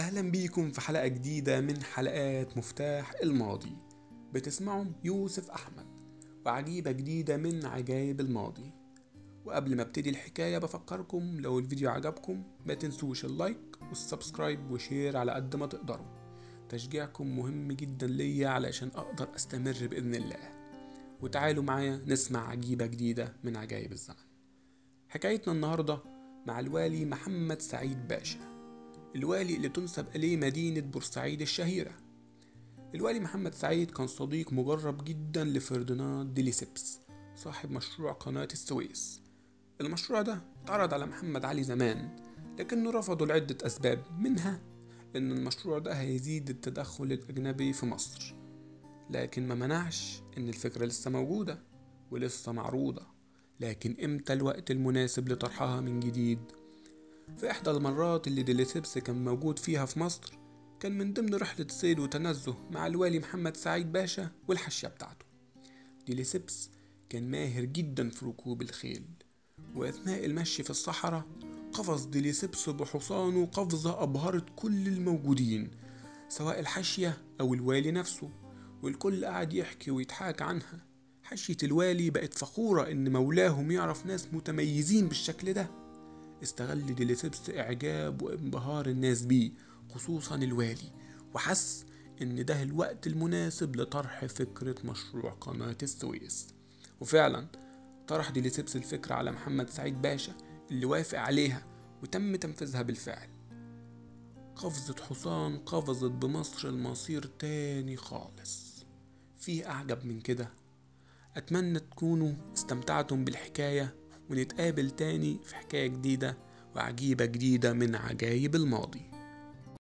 أهلا بيكم في حلقة جديدة من حلقات مفتاح الماضي بتسمعوا يوسف أحمد وعجيبة جديدة من عجائب الماضي وقبل ما ابتدي الحكاية بفكركم لو الفيديو عجبكم ما تنسوش اللايك والسبسكرايب وشير على قد ما تقدروا تشجيعكم مهم جدا ليا علشان أقدر أستمر بإذن الله وتعالوا معايا نسمع عجيبة جديدة من عجائب الزمن حكايتنا النهاردة مع الوالي محمد سعيد باشا الوالي اللي تنسب إليه مدينة بورسعيد الشهيرة الوالي محمد سعيد كان صديق مجرب جدا لفرديناند ديليسيبس صاحب مشروع قناة السويس المشروع ده اتعرض على محمد علي زمان لكنه رفضه لعدة أسباب منها إن المشروع ده هيزيد التدخل الأجنبي في مصر لكن ما منعش إن الفكرة لسه موجودة ولسه معروضة لكن إمتى الوقت المناسب لطرحها من جديد في إحدى المرات اللي ديليسيبس كان موجود فيها في مصر كان من ضمن رحلة صيد وتنزه مع الوالي محمد سعيد باشا والحشية بتاعته ديليسيبس كان ماهر جدا في ركوب الخيل وأثناء المشي في الصحراء قفز ديليسيبس بحصانه قفزة أبهرت كل الموجودين سواء الحاشية أو الوالي نفسه والكل قعد يحكي ويتحاك عنها حاشية الوالي بقت فخورة إن مولاهم يعرف ناس متميزين بالشكل ده استغل ديليسيبس إعجاب وانبهار الناس بيه خصوصا الوالي وحس إن ده الوقت المناسب لطرح فكرة مشروع قناة السويس وفعلا طرح ديليسيبس الفكرة على محمد سعيد باشا اللي وافق عليها وتم تنفيذها بالفعل قفزة حصان قفزت بمصر المصير تاني خالص فيه أعجب من كده أتمنى تكونوا استمتعتم بالحكاية ونتقابل تاني في حكاية جديدة وعجيبة جديدة من عجايب الماضي